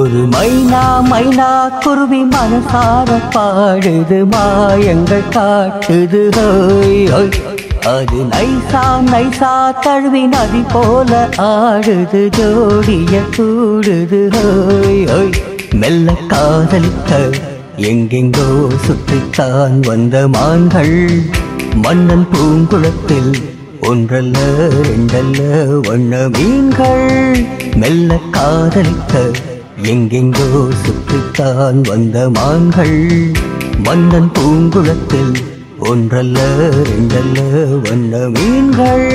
ஒரு மைனா மைனா குருவி மனசார பாடுது மாயங்கள் காட்டுது ஹோய் ஹோய் அது நைசா நைசா தழுவி நதி போல ஆடுது ஜோடிய கூடுது ஹோய் ஹோய் மெல்ல காதலிக்க எங்கெங்கோ சுற்றித்தான் வந்த மான்கள் மன்னன் பூங்குளத்தில் ஒன்றல்ல ரெண்டல்ல வண்ண மீன்கள் மெல்ல காதலிக்க எங்கெங்கோ சுற்றித்தான் வந்த மான்கள் மன்னன் பூங்குளத்தில் ஒன்றல்ல ரெண்டல்ல வண்ண மீன்கள்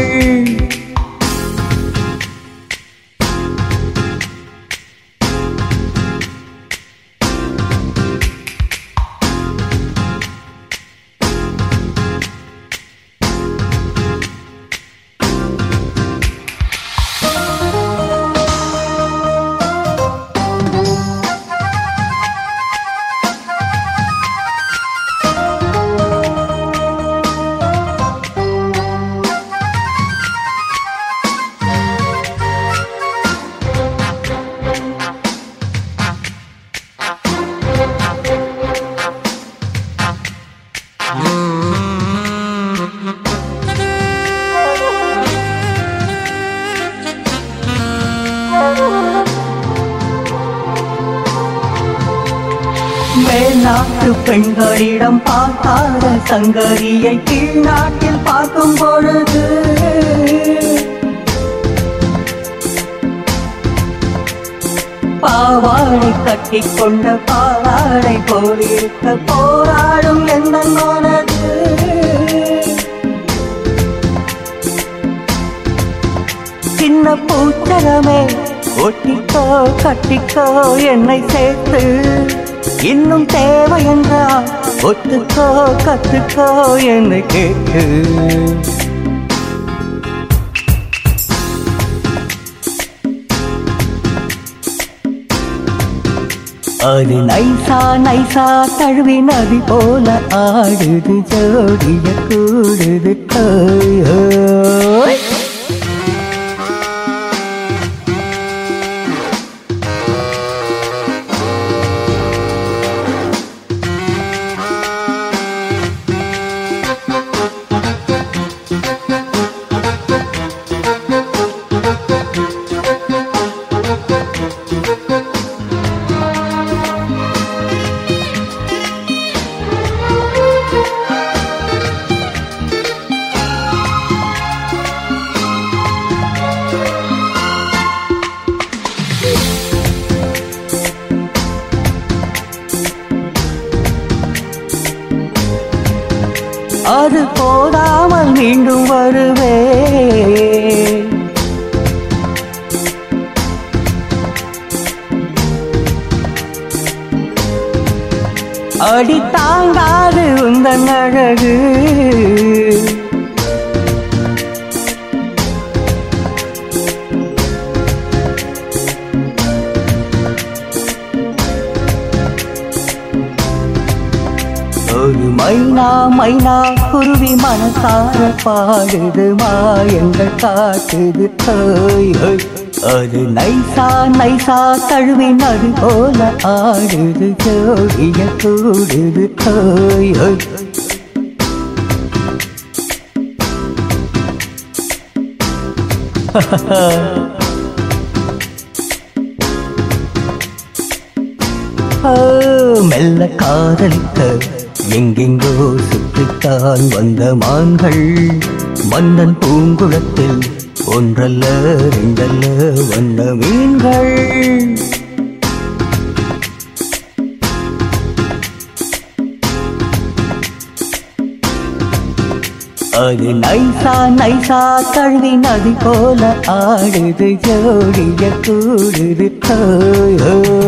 மேல்நாட்டு பெண்களிடம் பார்க்காத சங்கரியை கீழ்நாட்டில் பார்க்கும் பொழுது பாவாடை கட்டிக் கொண்ட பாலாடை போலிருக்க போராடும் எந்த மனது சின்ன பூச்சரமே ஒட்டிக்கோ கட்டிக்கோ என்னை சேர்த்து இன்னும் தேவை என்றால் ஒத்துக்கோ கத்துக்கோ என்னை கேட்டு அது நைசா நைசா தழுவி நதி போல ஆடுது ஜோடிய கூடுது ஹோய், ஹோய். அது போதாமல் மீண்டும் வருவே அடி தாங்காது உந்தன் அழகு ஒரு மைனா மைனா குருவி மனசார பாடுது மாயங்கள் காட்டுது ஹோய் ஹோய் அது நைசா நைசா தழுவி நடு போல ஆடுது ஜோடிய கூடுது ஹோய் ஹோய் ஆ, மெல்ல காதலிக்க எங்கெங்கோ சுற்றித்தான் வந்த மான்கள் மன்னன் பூங்குளத்தில் ஒன்றல்ல ரெண்டல்ல வண்ண மீன்கள் அது நைசா நைசா தழுவி நதி போல ஆடுது ஜோடிய கூடுது ஹோய் ஹோய்